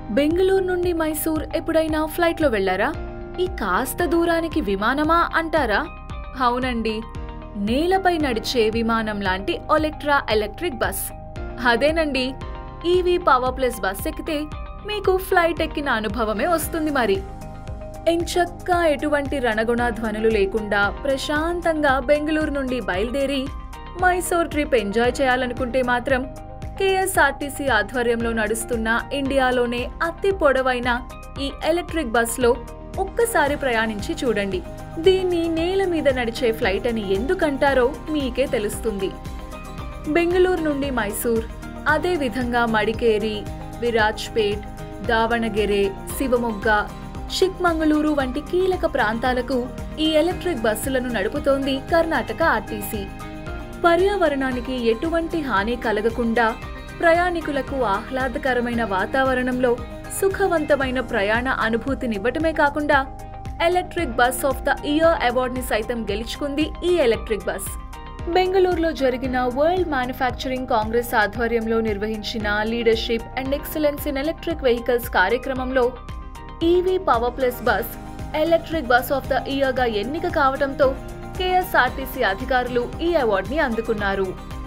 బెంగళూరు నుండి మైసూర్ ఎప్పుడైనా ఫ్లైట్లో వెళ్లారా ఈ కాస్త దూరానికి విమానమా అంటారా అవునండి నేలపై నడిచే విమానం లాంటి ఒలెక్ట్రా ఎలక్ట్రిక్ బస్ అదేనండి ఈవీ పవర్ ప్లస్ బస్ ఎక్కితే మీకు ఫ్లైట్ ఎక్కిన అనుభవమే వస్తుంది మరి ఎంచక్కా ఎటువంటి రణగుణ ధ్వనులు లేకుండా ప్రశాంతంగా బెంగళూరు నుండి బయలుదేరి మైసూర్ ట్రిప్ ఎంజాయ్ చేయాలనుకుంటే మాత్రం కేఎస్ఆర్టీసీ ఆధ్వర్యంలో నడుస్తున్న ఇండియాలోనే అతి పొడవైన ఈ ఎలక్ట్రిక్ బస్లో ఒక్కసారి ప్రయాణించి చూడండి దీన్ని నేల మీద నడిచే ఫ్లైట్ అని ఎందుకంటారో మీకే తెలుస్తుంది బెంగళూరు నుండి మైసూర్ అదే విధంగా మడికేరి విరాజ్పేట్ దావణగెరే శివమొగ్గ చిక్మంగళూరు వంటి కీలక ప్రాంతాలకు ఈ ఎలక్ట్రిక్ బస్సులను నడుపుతోంది కర్ణాటక ఆర్టీసీ పర్యావరణానికి ఎటువంటి హాని కలగకుండా ప్రయాణికులకు ఆహ్లాదకరమైన వాతావరణంలో సుఖవంతమైన ప్రయాణ అనుభూతినివ్వటమే కాకుండా electric bus of the year అవార్డుని సైతం గెలుచుకుంది ఈ ఎలక్ట్రిక్ బస్ బెంగళూరులో జరిగిన వరల్డ్ మ్యానుఫ్యాక్చరింగ్ కాంగ్రెస్ ఆధ్వర్యంలో నిర్వహించిన leadership and excellence in electric vehicles కార్యక్రమంలో EV power plus bus electric bus of the year గా ఎన్నిక కావడంతో కేఎస్ఆర్టీసీ అధికారులు ఈ అవార్డుని అందుకున్నారు